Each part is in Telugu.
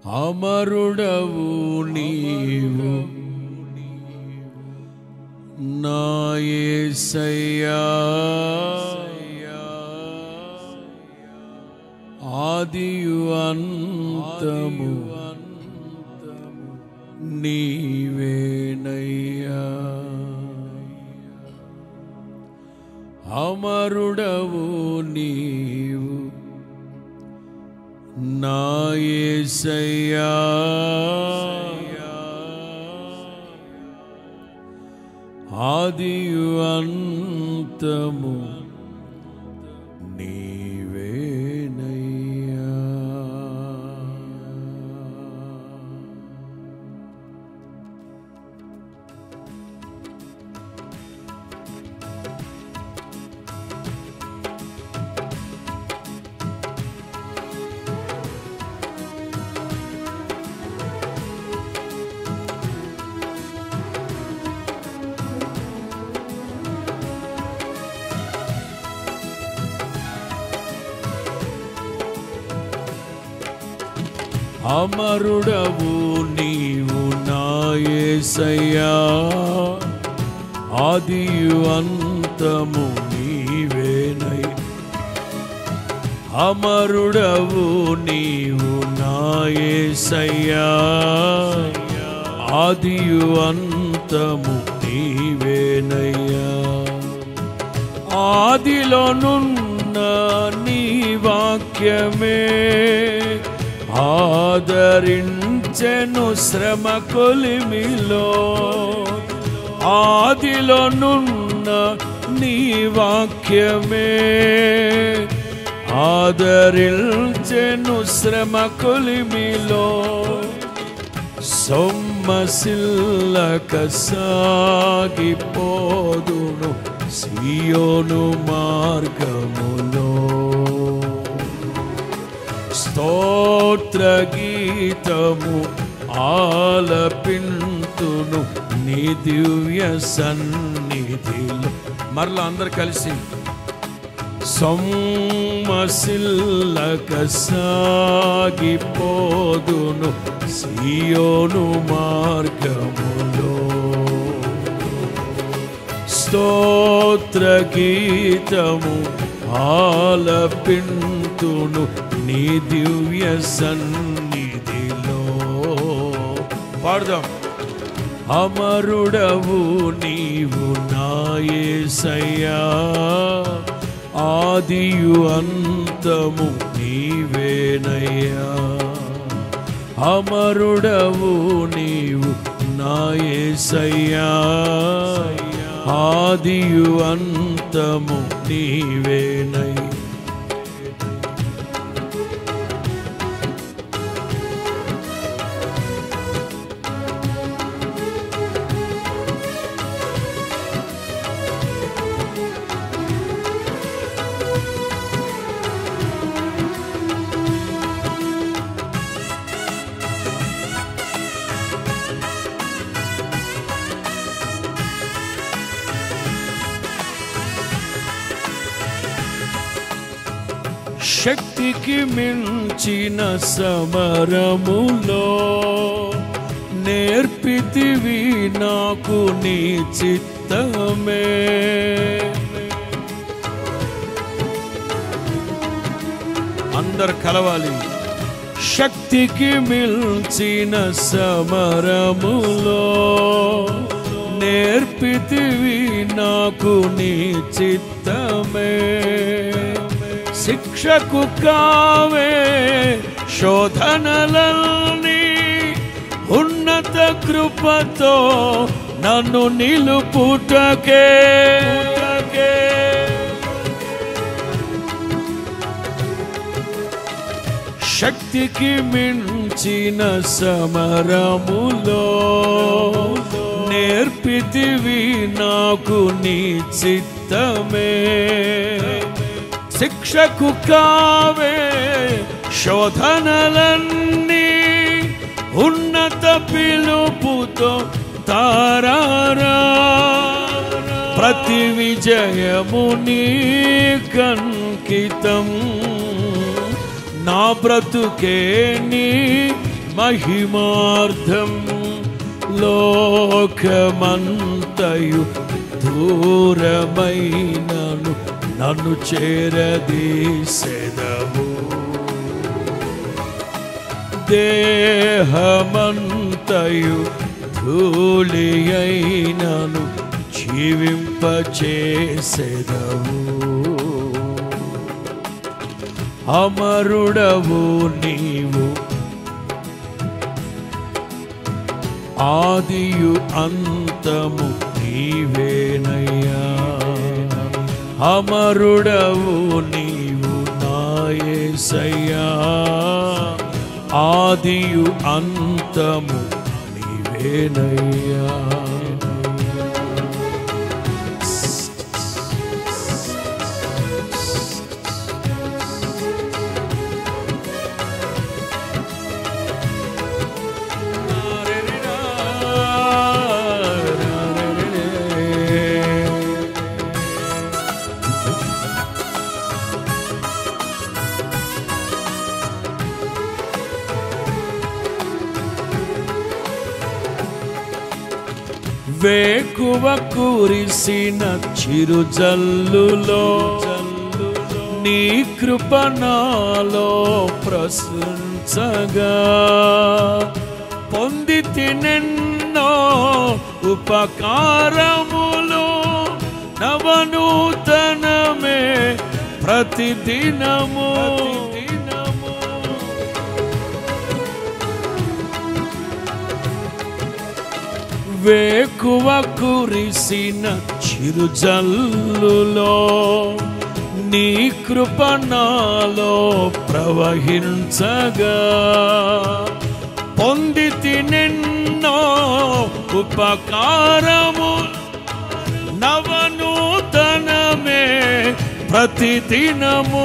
అమరుడవు నీవు నా యేసయ్యా ఆదియు అంతము నీవేనయ్యా అమరుడవు నీవు నా యేసయ్యా ఆదియు అంతము నీవేనయ్యా అమరుడవు నీవు నా యేసయ్యా ఆదియు అంతము నీవేనై అమరుడవు నీవు నా యేసయ్యా ఆదియు అంతము నీవేనయ్యా ఆదిలోనున్న నీ వాక్యమే ఆదరించెను శ్రమ కొలిమిలో ఆదిలోనున్న నీ వాక్యమే ఆదరించెను శ్రమ కొలిమిలో సొమ్మసిల్లక సాగిపోదును సియోను మార్గములో స్తోత్ర గీతము ఆలపింతును నీ దివ్య సన్నిధిలో మరలా అందరు కలిసి సొమ్మసిల్లక సాగిపోదును సియోను మార్గములో స్తోత్ర గీతము ఆలపింతును నీ దివ్య సన్నిధిలో పాడదాం అమరుడవు నీవు నాయసయ్యా ఆదియు అంతము నీవేనయ్యా అమరుడవు నీవు నాయసయ్యా ఆదియు అంతము నీవేనయ్యా శక్తికి మించిన సమరములో నేర్పితివి నాకు నీ చిత్తమే అందరు కలవాలి శక్తికి మిల్చిన సమరములో నేర్పితివి నాకు నీ చిత్తమే శిక్షకు కావే శోధనలన్నీ ఉన్నత కృపతో నన్ను నిలుపుటకే పుటకే. శక్తికి మించిన సమరములో నేర్పితివి నాకు నీ చిత్తమే శిక్షకు కావే శోధనలన్నీ ఉన్నత పిలుపుతో తారారా ప్రతి విజయము నీ కంకితం నా బ్రతుకే నీ మహిమార్థం లోకమంతయు దూరమైనను నన్ను చేరదీసెదవు దేహమంతయు ధూళి అయినను జీవింపచేసెదవు అమరుడవు నీవు ఆదియు అంతము నీవేనయ్యా అమరుడవు నీవు నాయసయ్యా ఆదియు అంతము నీవేనయ్యా వేకువ కురిసిన చిరుజల్లులో నీ కృప నాలో ప్రశంసగా పొంది తినెన్నో ఉపకారములు నవనూతనమే ప్రతిదినము దినము వేకువ కురిసిన చిరుజల్లులో నీ కృప నాలో ప్రవహించగా పొంది తినెన్నో ఉపకారము నవనూతనమే ప్రతిదినము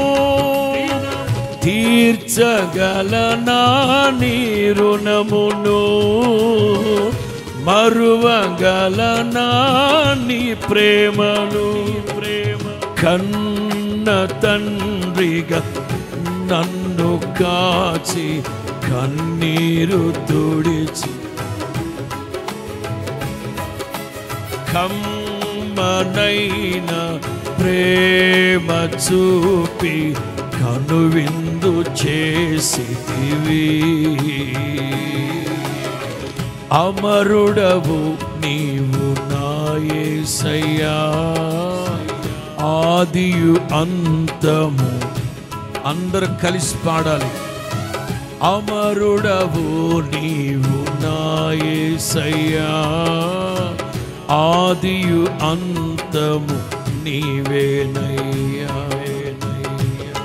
తీర్చగలనా నీ రుణమును మరువగలనా నీ ప్రేమను ప్రేమ కన్న తండ్రిగా నన్ను కాచి కన్నీరు తుడిచి కమ్మనైన ప్రేమ చూపి కనువిందు చేసితివి అమరుడవు నీవు నాయసయ్యా ఆదియు అంతము అందరు కలిసి పాడాలి అమరుడవు నీవు నాయసయ్యా ఆదియు అంతము నీవేనయ్యా నయ్యా.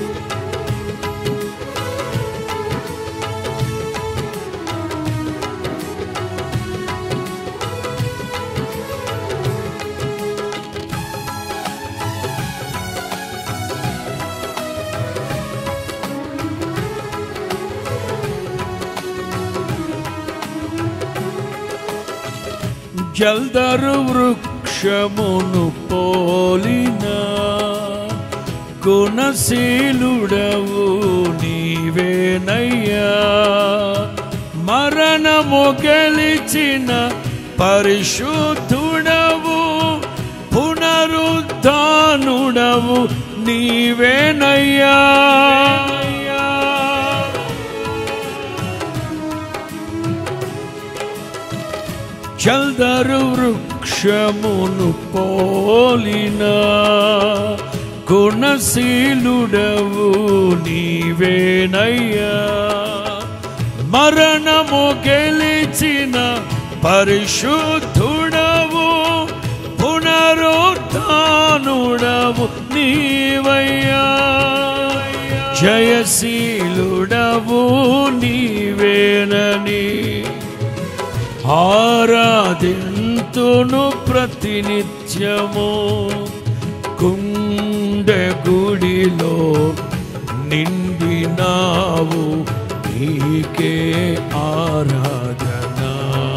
జల్దరు వృక్షమును పోలిన గుణశీలుడవు నీవేనయ్యా మరణము గెలిచిన పరిశుద్ధుడవు పునరుద్ధానుడవు నీవేనయ్యా చల్దరు వృక్షమును పోలిన గుణశీలుడవు నీవేనయ్యా మరణము గెలిచిన పరిశుద్ధుడవు పునరుద్ధానుడవు నీవయ్యా జయశీలుడవు నీవేనని ఆరాధింతును ప్రతినిత్యము కుండె గుడిలో నిండినావు నీకే ఆరాధన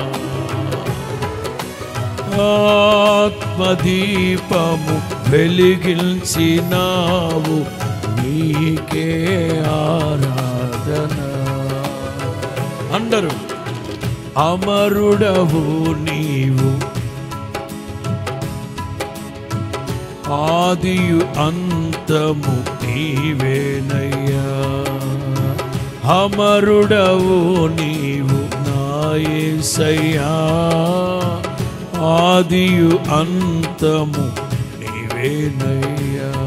ఆత్మదీపము వెలిగించినావు నీకే ఆరాధన అందరూ అమరుడవు నీవు ఆదియు అంతము నీవేనయ్యా అమరుడవు నీవు నాయసయ్యా ఆదియు అంతము నీవేనయ్యా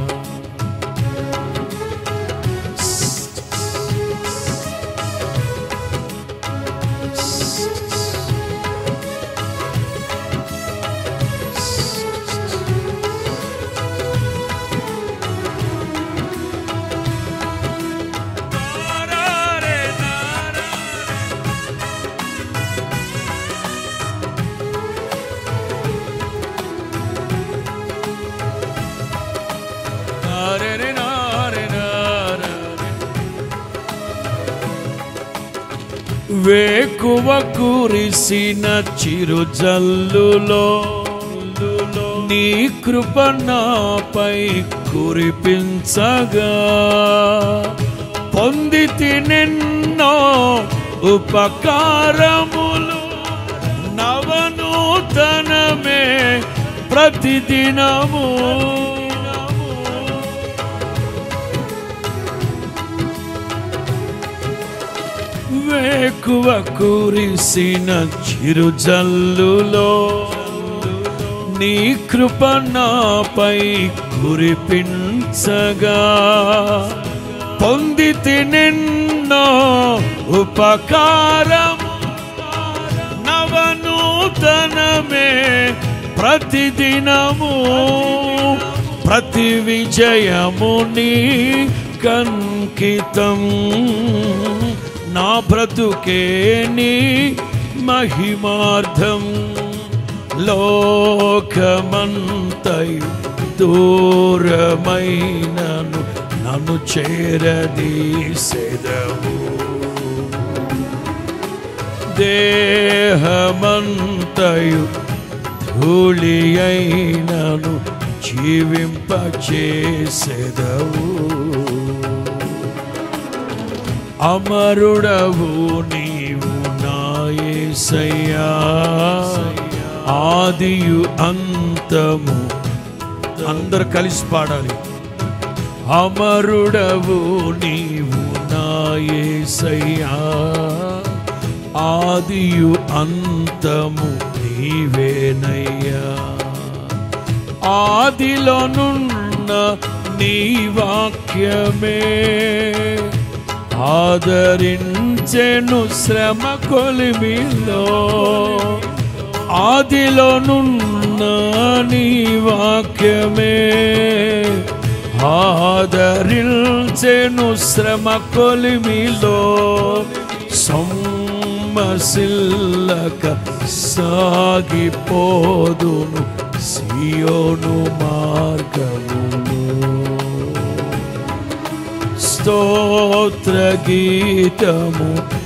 వేకువ కురిసిన చిరుజల్లులో నీ కృప నాపై కురిపించగా పొందితి నిన్నో ఉపకారములు నవనూతనమే ప్రతిదినము వేకువ కురిసిన చిరుజల్లులో నీ కృప నాపై కురిపించగా పొందితి నిన్నో ఉపకారం నవనూతనమే ప్రతిదినము ప్రతి విజయముని కంకితం నా బ్రతుకే నీ మహిమార్థం లోకమంతయు దూరమైనను నన్ను చేరదీసెదవు దేహమంతయు ధూళి అయినను జీవింపచేసెదవు అమరుడవు నీవు నాయసయ్యా ఆదియు అంతము అందరు కలిసి పాడాలి అమరుడవు నీవు నాయసయ్యా ఆదియు అంతము నీవేనయ్యా ఆదిలోనున్న నీ వాక్యమే ఆదరించెను శ్రమ కొలిమిలో ఆదిలోనున్న నీ వాక్యమే ఆదరించెను శ్రమ కొలిమిలో సొమ్మసిల్లక సాగిపోదును సియోను మార్గములో స్తోత్ర గీతము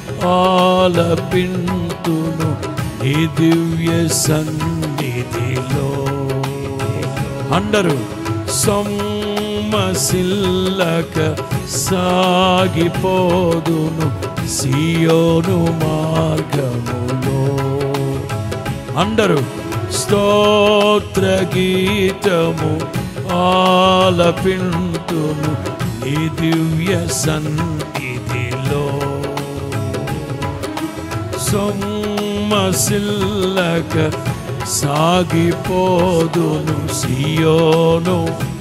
ఆలపింతును నీ దివ్య సన్నిధిలో అందరూ సొమ్మసిల్లక సాగిపోదును సియోను మార్గములో అందరూ స్తోత్ర గీతము ఆలపింతును నీ దివ్య సన్నిధిలో సొమ్మసిల్లక సాగిపోదును సియోను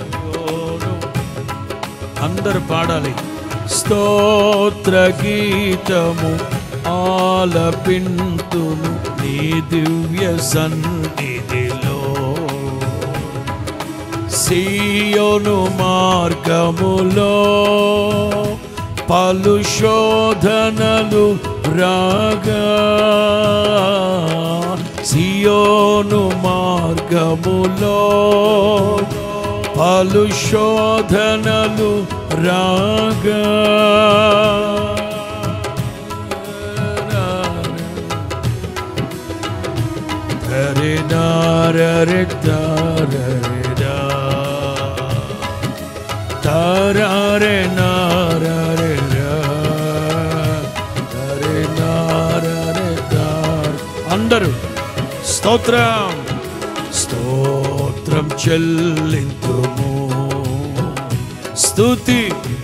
అందరు పాడాలి స్తోత్ర గీతము ఆలపింతును నీ దివ్య సన్నిధిలో సియోను మార్గములో పలు శోధనలు రాగా సియోను మార్గములో పలు శోధనలు రాగా హరి నారే తారే తారే నారే హరి నార అందరూ స్తోత్రం స్తోత్రం చెల్లింతుము స్తుతి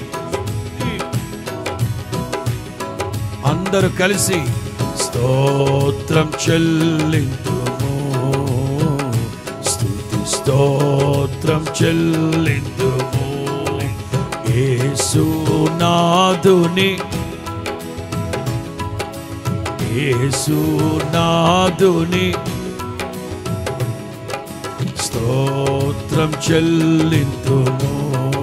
అందరూ కలిసి స్తోత్రం చెల్లింతుము స్తుతి స్తోత్రం చెల్లింతుము యేసునాథుని యేసునాథుని స్తోత్రం చెల్లింతుము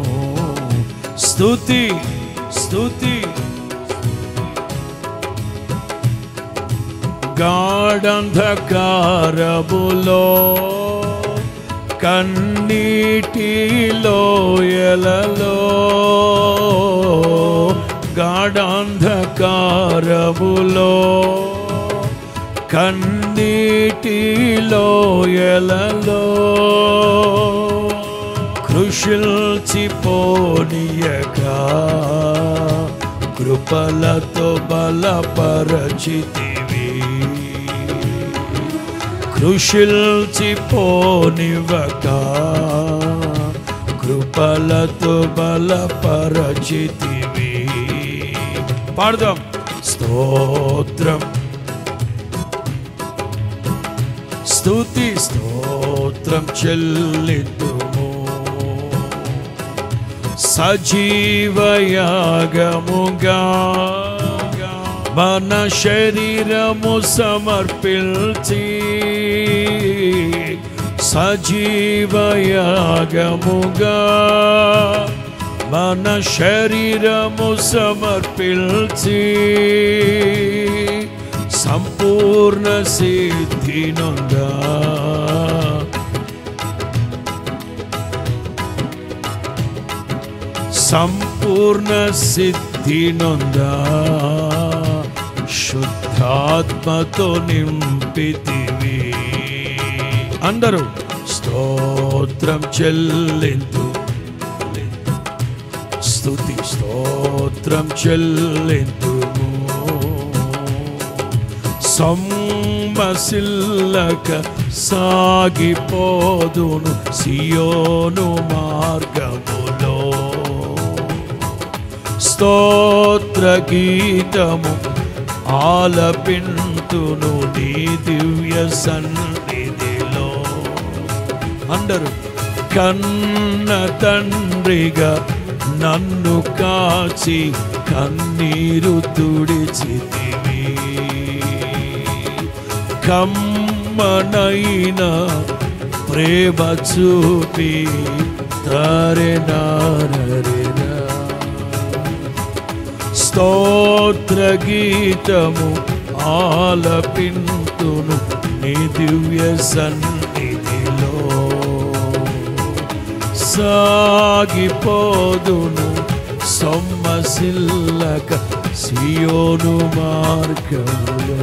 స్తుతి స్తుతి గాఢంధకారములో కన్నీటిలో ఎలలో గాఢంధకారములో కన్నీటిలో ఎలలో కృషిల్చిపోనియక కృపలతో బలపరచితివి కృషిల్చిపోనివ్వక కృపలతో బలపరచితివి పాడదాం స్తోత్రం స్తుతి స్తోత్రం చెల్లిద్దుము సజీవయాగముగా మన శరీరము సమర్పించి సజీవయాగముగా మన శరీరము సమర్పించి సంపూర్ణ సిద్ధి నొందా సంపూర్ణ సిద్ధి నొందా శుద్ధాత్మతో నింపితివి అందరూ స్తోత్రం చెల్లిందు స్తుతి స్తోత్రం చెల్లిందుము సమ్మసిల్లక సాగిపోదును సియోను మార్గములో స్తోత్ర గీతము ఆలపింతును నీ దివ్య సన్నిధిలో అందరూ కన్న తండ్రిగా నన్ను కాచి కన్నీరు తుడిచితివి కమ్మనైన ప్రేమ చూపి తరెనారరెనా స్తోత్ర గీతము ఆలపింతును నీ దివ్య సన్నిధిలో సాగిపోదును సొమ్మసిల్లక సియోను మార్గములో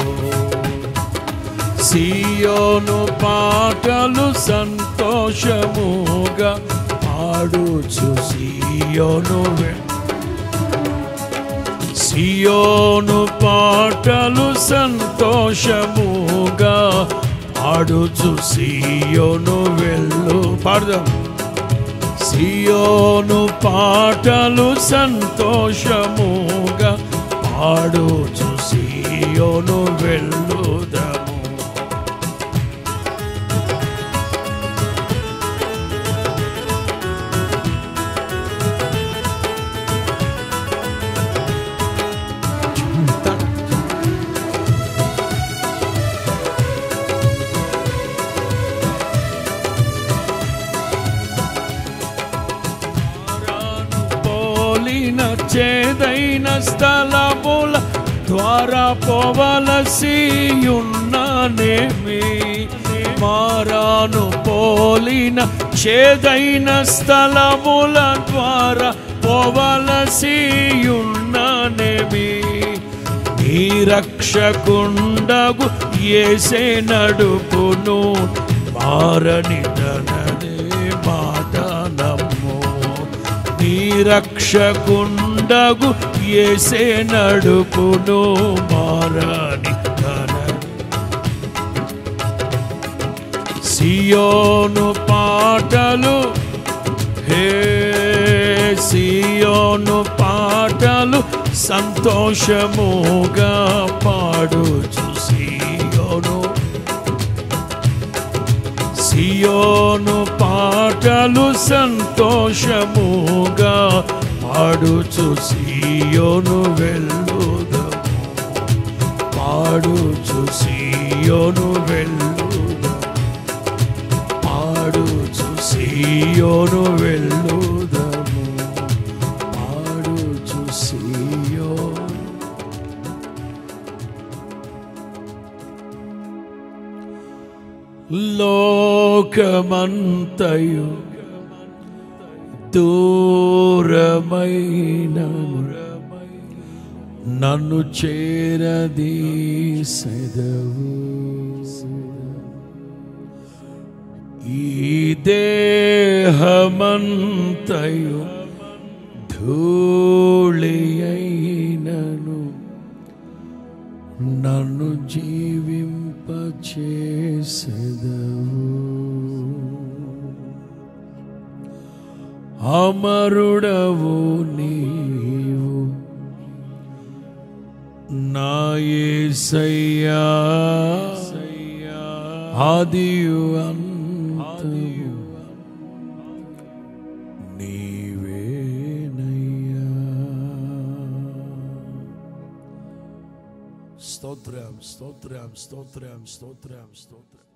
సియోను పాటలు సంతోషముగా పాడుచు సియోను వె- సియోను పాటలు సంతోషముగా పాడుచు సియోను వెళ్ళు పాడదాం సియోను పాటలు సంతోషముగా పాడుచు సియోను వెళ్ళుదము పోలిన చేదైన స్థలముల ద్వారా పోవలసియున్నానేమి మారాను పోలిన చేదైన స్థలముల ద్వారా పోవలసియున్నానేమి నీ రక్షకుండగు ఏసే నడుపును మారని తనదే మాట నమ్ము నీ రక్షకుండగు ఏసే నడుపును మారని తన సియోను పాటలు హే సియోను పాటలు సంతోషముగా పాడుచు సియోను సియోను పాటలు సంతోషముగా పాడుచు సియోను వెళ్ళుదము పాడుచు సియోను వెళ్ళుదము పాడుచు సియోను వెళ్ళుదము పాడుచు సియోను లోకమంతయు దూరమైన నన్ను చేరదీసెదవు ఈ దేహమంతయు ధూళి అయినను నన్ను జీవింపచేసెదవు అమరుడవు నీవు నా యేసయ్యా ఆదియు అంతయు నీవేనయ్యా స్తోత్రం స్తోత్రం స్తోత్రం స్తోత్రం స్తోత్రం